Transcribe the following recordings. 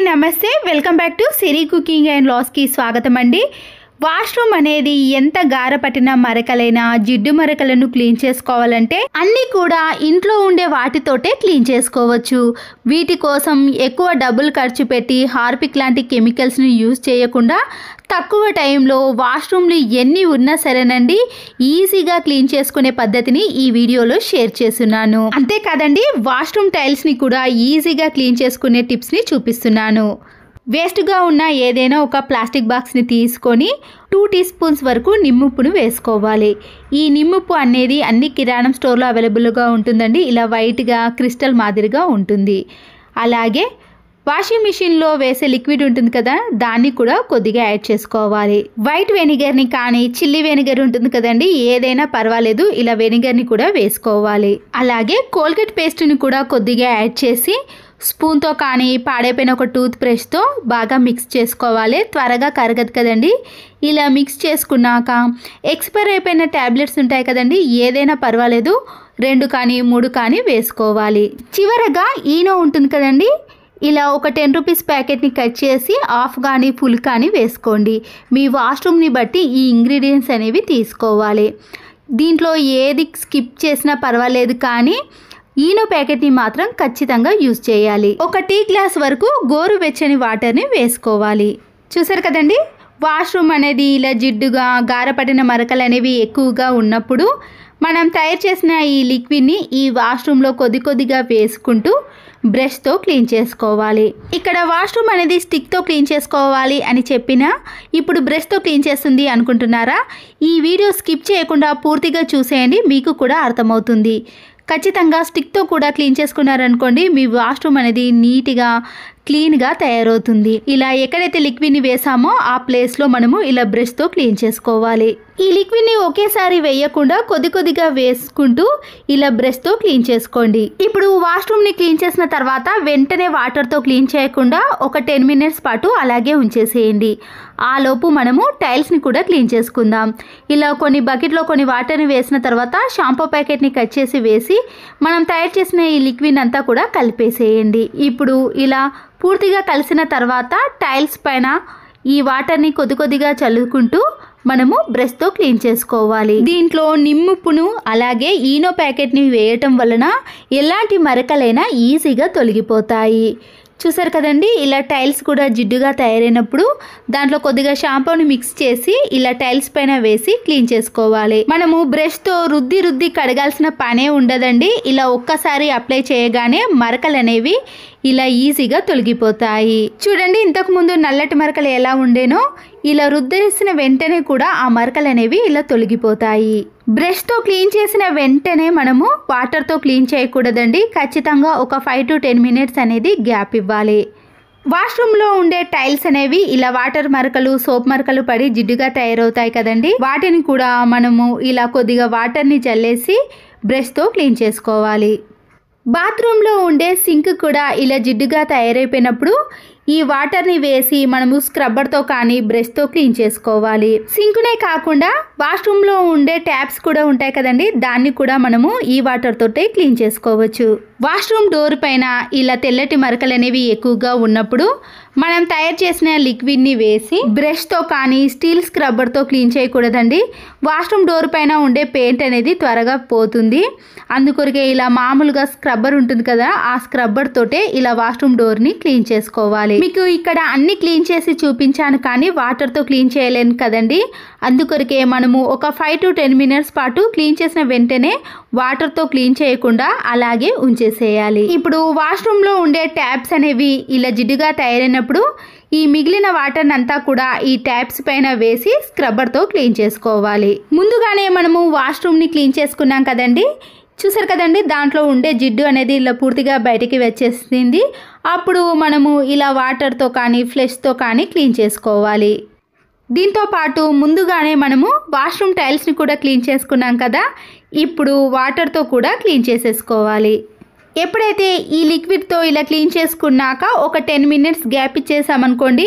నమస్తే welcome back to Siri cooking and లాస్కి స్వాగతం అండి వాష్రూమ్ అనేది ఎంత గార పట్టిన మరకలైనా జిడ్డు మరకలను క్లీన్ చేసుకోవాలంటే అన్నీ కూడా ఇంట్లో ఉండే వాటితోటే క్లీన్ చేసుకోవచ్చు వీటి కోసం ఎక్కువ డబ్బులు ఖర్చు పెట్టి హార్పిక్ లాంటి కెమికల్స్ని యూజ్ చేయకుండా తక్కువ టైంలో వాష్రూమ్లు ఎన్ని ఉన్నా సరేనండి ఈజీగా క్లీన్ చేసుకునే పద్ధతిని ఈ వీడియోలో షేర్ చేస్తున్నాను అంతేకాదండి వాష్రూమ్ టైల్స్ని కూడా ఈజీగా క్లీన్ చేసుకునే టిప్స్ని చూపిస్తున్నాను వేస్ట్గా ఉన్న ఏదైనా ఒక ప్లాస్టిక్ బాక్స్ని తీసుకొని టూ టీ స్పూన్స్ వరకు నిమ్ముప్పును వేసుకోవాలి ఈ నిమ్ముప్పు అనేది అన్ని కిరాణం స్టోర్లో అవైలబుల్గా ఉంటుందండి ఇలా వైట్గా క్రిస్టల్ మాదిరిగా ఉంటుంది అలాగే వాషింగ్ మిషన్లో వేసే లిక్విడ్ ఉంటుంది కదా దాన్ని కూడా కొద్దిగా యాడ్ చేసుకోవాలి వైట్ వెనిగర్ని కానీ చిల్లీ వెనిగర్ ఉంటుంది కదండి ఏదైనా పర్వాలేదు ఇలా వెనిగర్ని కూడా వేసుకోవాలి అలాగే కోల్గేట్ పేస్ట్ని కూడా కొద్దిగా యాడ్ చేసి స్పూన్తో కానీ పాడైపోయిన ఒక టూత్ బ్రష్తో బాగా మిక్స్ చేసుకోవాలి త్వరగా కరగదు కదండి ఇలా మిక్స్ చేసుకున్నాక ఎక్స్పైర్ అయిపోయిన ట్యాబ్లెట్స్ ఉంటాయి కదండి ఏదైనా పర్వాలేదు రెండు కానీ మూడు కానీ వేసుకోవాలి చివరగా ఈనో ఉంటుంది కదండి ఇలా ఒక టెన్ రూపీస్ ప్యాకెట్ని కట్ చేసి హాఫ్ కానీ ఫుల్ కానీ వేసుకోండి మీ వాష్రూమ్ని బట్టి ఈ ఇంగ్రీడియంట్స్ అనేవి తీసుకోవాలి దీంట్లో ఏది స్కిప్ చేసినా పర్వాలేదు కానీ ఈనో ప్యాకెట్ని మాత్రం ఖచ్చితంగా యూజ్ చేయాలి ఒక టీ గ్లాస్ వరకు గోరువెచ్చని వాటర్ని వేసుకోవాలి చూసారు కదండి వాష్రూమ్ అనేది ఇలా జిడ్డుగా గారపడిన మరకలు అనేవి ఎక్కువగా ఉన్నప్పుడు మనం తయారు చేసిన ఈ లిక్విడ్ని ఈ వాష్రూమ్లో కొద్ది కొద్దిగా వేసుకుంటూ బ్రష్తో క్లీన్ చేసుకోవాలి ఇక్కడ వాష్రూమ్ అనేది స్టిక్తో క్లీన్ చేసుకోవాలి అని చెప్పినా ఇప్పుడు బ్రష్తో క్లీన్ చేస్తుంది అనుకుంటున్నారా ఈ వీడియో స్కిప్ చేయకుండా పూర్తిగా చూసేయండి మీకు కూడా అర్థమవుతుంది ఖచ్చితంగా స్టిక్తో కూడా క్లీన్ చేసుకున్నారనుకోండి మీ వాష్రూమ్ అనేది నీట్గా క్లీన్గా తయారవుతుంది ఇలా ఎక్కడైతే లిక్విడ్ని వేసామో ఆ ప్లేస్లో మనము ఇలా బ్రష్తో క్లీన్ చేసుకోవాలి ఈ లిక్విడ్ని ఒకేసారి వేయకుండా కొద్ది కొద్దిగా వేసుకుంటూ ఇలా బ్రష్తో క్లీన్ చేసుకోండి ఇప్పుడు వాష్రూమ్ని క్లీన్ చేసిన తర్వాత వెంటనే వాటర్తో క్లీన్ చేయకుండా ఒక టెన్ మినిట్స్ పాటు అలాగే ఉంచేసేయండి ఆ లోపు మనము టైల్స్ని కూడా క్లీన్ చేసుకుందాం ఇలా కొన్ని బకెట్లో కొన్ని వాటర్ని వేసిన తర్వాత షాంపూ ప్యాకెట్ని కట్ చేసి వేసి మనం తయారు చేసిన ఈ లిక్విడ్ అంతా కూడా కలిపేసేయండి ఇప్పుడు ఇలా పూర్తిగా కలిసిన తర్వాత టైల్స్ పైన ఈ వాటర్ని కొద్ది కొద్దిగా చల్లుకుంటూ మనము బ్రష్తో క్లీన్ చేసుకోవాలి దీంట్లో నిమ్ముప్పును అలాగే ఈనో ప్యాకెట్ని వేయటం వలన ఎలాంటి మరకలైనా ఈజీగా తొలగిపోతాయి చూసారు కదండి ఇలా టైల్స్ కూడా జిడ్డుగా తయారైనప్పుడు దాంట్లో కొద్దిగా షాంపూని మిక్స్ చేసి ఇలా టైల్స్ పైన వేసి క్లీన్ చేసుకోవాలి మనము బ్రష్తో రుద్ది రుద్ది కడగాల్సిన పనే ఉండదండి ఇలా ఒక్కసారి అప్లై చేయగానే మరకలు అనేవి ఇలా ఈజీగా తొలగిపోతాయి చూడండి ఇంతకు ముందు నల్లటి మరకలు ఎలా ఉండేనో ఇలా రుద్దరిసిన వెంటనే కూడా ఆ మరకలు అనేవి ఇలా తొలగిపోతాయి బ్రష్తో క్లీన్ చేసిన వెంటనే మనము వాటర్తో క్లీన్ చేయకూడదండి ఖచ్చితంగా ఒక ఫైవ్ టు టెన్ మినిట్స్ అనేది గ్యాప్ ఇవ్వాలి వాష్రూమ్లో ఉండే టైల్స్ అనేవి ఇలా వాటర్ మరకలు సోప్ మరకలు పడి జిడ్డుగా తయారవుతాయి కదండి వాటిని కూడా మనము ఇలా కొద్దిగా వాటర్ని చల్లేసి బ్రష్తో క్లీన్ చేసుకోవాలి బాత్రూంలో ఉండే సింక్ కూడా ఇలా జిడ్డుగా తయారైపోయినప్పుడు ఈ వాటర్ని వేసి మనము స్క్రబ్బర్తో కానీ బ్రష్తో క్లీన్ చేసుకోవాలి సింకునే కాకుండా వాష్రూమ్లో ఉండే ట్యాప్స్ కూడా ఉంటాయి కదండి దాన్ని కూడా మనము ఈ వాటర్ తోటే క్లీన్ చేసుకోవచ్చు వాష్రూమ్ డోర్ పైన ఇలా తెల్లటి మరకలు అనేవి ఎక్కువగా ఉన్నప్పుడు మనం తయారు చేసిన లిక్విడ్ని వేసి బ్రష్తో కానీ స్టీల్ స్క్రబ్బర్తో క్లీన్ చేయకూడదండి వాష్రూమ్ డోర్ పైన ఉండే పెయింట్ అనేది త్వరగా పోతుంది అందుకొరకే ఇలా మామూలుగా స్క్రబ్బర్ ఉంటుంది కదా ఆ స్క్రబ్బర్ తోటే ఇలా వాష్రూమ్ డోర్ని క్లీన్ చేసుకోవాలి మీకు ఇక్కడ అన్ని క్లీన్ చేసి చూపించాను కానీ వాటర్తో క్లీన్ చేయలేను కదండి అందుకొరకే మనము ఒక ఫైవ్ టు టెన్ మినిట్స్ పాటు క్లీన్ చేసిన వెంటనే వాటర్తో క్లీన్ చేయకుండా అలాగే ఉంచేసేయాలి ఇప్పుడు వాష్రూమ్లో ఉండే ట్యాప్స్ అనేవి ఇలా జిడ్డుగా తయారైనప్పుడు ఈ మిగిలిన వాటర్ అంతా కూడా ఈ ట్యాప్స్ పైన వేసి స్క్రబ్బర్తో క్లీన్ చేసుకోవాలి ముందుగానే మనము వాష్రూమ్ని క్లీన్ చేసుకున్నాం కదండి చూసారు కదండి దాంట్లో ఉండే జిడ్డు అనేది ఇలా పూర్తిగా బయటికి వచ్చేసింది అప్పుడు మనము ఇలా వాటర్తో కానీ ఫ్లెష్తో కానీ క్లీన్ చేసుకోవాలి దీంతో పాటు ముందుగానే మనము వాష్రూమ్ టైల్స్ని కూడా క్లీన్ చేసుకున్నాం కదా ఇప్పుడు వాటర్తో కూడా క్లీన్ చేసేసుకోవాలి ఎప్పుడైతే ఈ లిక్విడ్తో ఇలా క్లీన్ చేసుకున్నాక ఒక టెన్ మినిట్స్ గ్యాప్ ఇచ్చేసామనుకోండి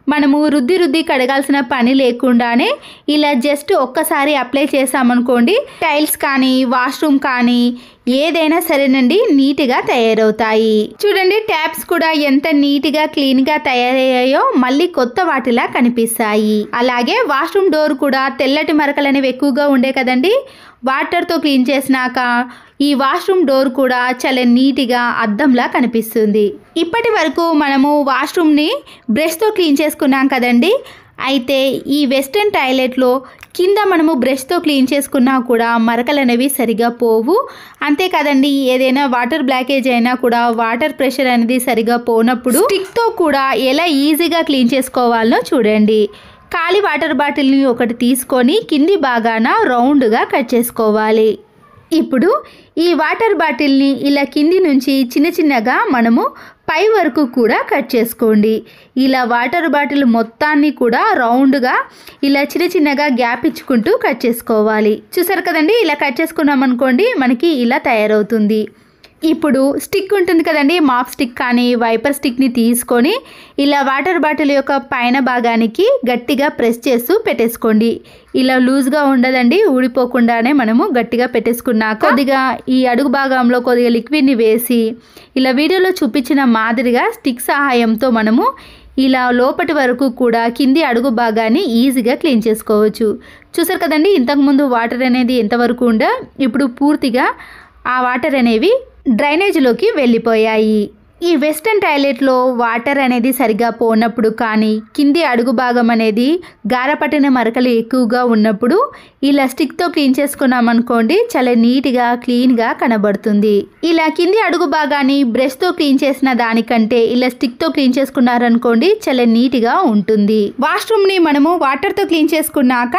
మనము రుద్ది రుద్ది కడగాల్సిన పని లేకుండానే ఇలా జస్ట్ ఒక్కసారి అప్లై చేసామనుకోండి టైల్స్ కానీ వాష్రూమ్ కానీ ఏదైనా సరేనండి నీట్గా తయారవుతాయి చూడండి ట్యాప్స్ కూడా ఎంత నీట్గా క్లీన్గా తయారయ్యాయో మళ్ళీ కొత్త వాటిలా కనిపిస్తాయి అలాగే వాష్రూమ్ డోర్ కూడా తెల్లటి మరకలు అనేవి ఎక్కువగా ఉండే కదండి వాటర్తో క్లీన్ చేసినాక ఈ వాష్రూమ్ డోర్ కూడా చాలా నీట్గా అద్దంలా కనిపిస్తుంది ఇప్పటి వరకు మనము వాష్రూమ్ని బ్రష్తో క్లీన్ చేసుకున్నాం కదండి అయితే ఈ వెస్ట్రన్ టాయిలెట్లో కింద మనము బ్రష్తో క్లీన్ చేసుకున్నా కూడా మరకలు అనేవి సరిగా పోవు అంతే కదండి ఏదైనా వాటర్ బ్లాకేజ్ అయినా కూడా వాటర్ ప్రెషర్ అనేది సరిగా పోనప్పుడు స్టిక్తో కూడా ఎలా ఈజీగా క్లీన్ చేసుకోవాలో చూడండి ఖాళీ వాటర్ బాటిల్ని ఒకటి తీసుకొని కింది భాగాన రౌండ్గా కట్ చేసుకోవాలి ఇప్పుడు ఈ వాటర్ బాటిల్ని ఇలా కింది నుంచి చిన్న చిన్నగా మనము పై వరకు కూడా కట్ చేసుకోండి ఇలా వాటర్ బాటిల్ మొత్తాన్ని కూడా రౌండ్గా ఇలా చిన్న చిన్నగా గ్యాప్ ఇచ్చుకుంటూ కట్ చేసుకోవాలి చూసారు కదండి ఇలా కట్ చేసుకున్నాం అనుకోండి మనకి ఇలా తయారవుతుంది ఇప్పుడు స్టిక్ ఉంటుంది కదండి మాప్ స్టిక్ కానీ వైపర్ స్టిక్ని తీసుకొని ఇలా వాటర్ బాటిల్ యొక్క పైన భాగానికి గట్టిగా ప్రెస్ చేస్తూ పెట్టేసుకోండి ఇలా లూజ్గా ఉండదండి ఊడిపోకుండానే మనము గట్టిగా పెట్టేసుకున్నాక కొద్దిగా ఈ అడుగు భాగంలో కొద్దిగా లిక్విడ్ని వేసి ఇలా వీడియోలో చూపించిన మాదిరిగా స్టిక్ సహాయంతో మనము ఇలా లోపటి వరకు కూడా కింది అడుగు భాగాన్ని ఈజీగా క్లీన్ చేసుకోవచ్చు చూసారు కదండి ఇంతకుముందు వాటర్ అనేది ఎంతవరకు ఉందో ఇప్పుడు పూర్తిగా ఆ వాటర్ అనేవి డ్రైనేజ్లోకి వెళ్ళిపోయాయి ఈ వెస్టర్న్ టాయిలెట్లో వాటర్ అనేది సరిగా పోనప్పుడు కానీ కింది అడుగు భాగం అనేది గారపట్టిన మరకలు ఎక్కువగా ఉన్నప్పుడు ఇలా స్టిక్తో క్లీన్ చేసుకున్నాం అనుకోండి చాలా నీట్గా క్లీన్గా కనబడుతుంది ఇలా కింది అడుగు భాగాన్ని బ్రష్తో క్లీన్ చేసిన దానికంటే ఇలా స్టిక్తో క్లీన్ చేసుకున్నారనుకోండి చాలా నీట్గా ఉంటుంది వాష్రూమ్ని మనము వాటర్తో క్లీన్ చేసుకున్నాక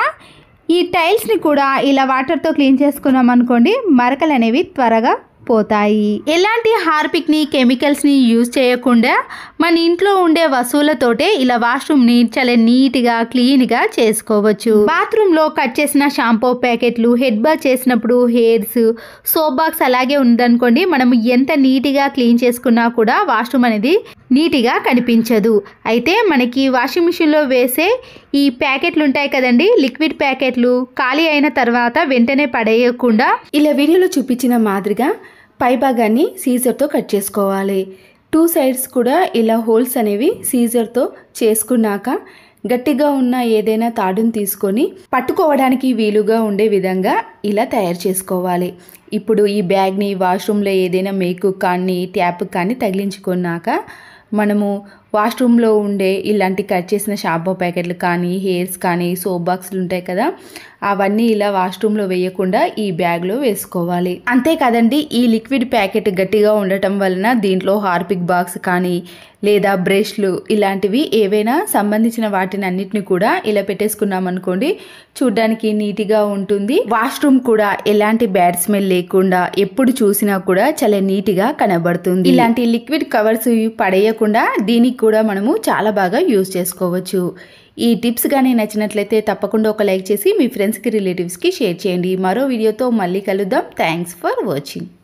ఈ టైల్స్ని కూడా ఇలా వాటర్తో క్లీన్ చేసుకున్నాం అనుకోండి మరకలు అనేవి త్వరగా పోతాయి ఎలాంటి హార్పిక్ని కెమికల్స్ని యూజ్ చేయకుండా మన ఇంట్లో ఉండే వస్తువులతోటే ఇలా వాష్రూమ్ని చాలా నీట్గా క్లీన్గా చేసుకోవచ్చు బాత్రూంలో కట్ చేసిన షాంపూ ప్యాకెట్లు హెడ్ బాత్ చేసినప్పుడు హెయిర్స్ సోప్ బాక్స్ అలాగే ఉందనుకోండి మనం ఎంత నీట్గా క్లీన్ చేసుకున్నా కూడా వాష్రూమ్ అనేది నీట్గా కనిపించదు అయితే మనకి వాషింగ్ మిషన్లో వేసే ఈ ప్యాకెట్లు ఉంటాయి కదండి లిక్విడ్ ప్యాకెట్లు ఖాళీ అయిన తర్వాత వెంటనే పడేయకుండా ఇలా వీడియోలో చూపించిన మాదిరిగా పై భాగాన్ని సీజర్తో కట్ చేసుకోవాలి టూ సైడ్స్ కూడా ఇలా హోల్స్ అనేవి సీజర్తో చేసుకున్నాక గట్టిగా ఉన్న ఏదైనా తాడును తీసుకొని పట్టుకోవడానికి వీలుగా ఉండే విధంగా ఇలా తయారు చేసుకోవాలి ఇప్పుడు ఈ బ్యాగ్ని వాష్రూమ్లో ఏదైనా మేకు కానీ ట్యాప్ కానీ తగిలించుకున్నాక మనము వాష్రూమ్లో ఉండే ఇలాంటి కట్ చేసిన షాంపూ ప్యాకెట్లు కానీ హెయిర్స్ కానీ సోప్ బాక్సులు ఉంటాయి కదా అవన్నీ ఇలా వాష్రూమ్లో వేయకుండా ఈ బ్యాగ్లో వేసుకోవాలి అంతే కదండి ఈ లిక్విడ్ ప్యాకెట్ గట్టిగా ఉండటం వలన దీంట్లో హార్పిక్ బాక్స్ కానీ లేదా బ్రష్లు ఇలాంటివి ఏవైనా సంబంధించిన వాటిని అన్నిటిని కూడా ఇలా పెట్టేసుకున్నాం అనుకోండి చూడ్డానికి నీట్గా ఉంటుంది వాష్రూమ్ కూడా ఎలాంటి బ్యాడ్ స్మెల్ లేకుండా ఎప్పుడు చూసినా కూడా చాలా నీట్గా కనబడుతుంది ఇలాంటి లిక్విడ్ కవర్స్ పడేయకుండా దీనికి కూడా మనము చాలా బాగా యూజ్ చేసుకోవచ్చు ఈ టిప్స్ కానీ నచ్చినట్లయితే తప్పకుండా ఒక లైక్ చేసి మీ ఫ్రెండ్స్కి రిలేటివ్స్కి షేర్ చేయండి మరో వీడియోతో మళ్ళీ కలుద్దాం థ్యాంక్స్ ఫర్ వాచింగ్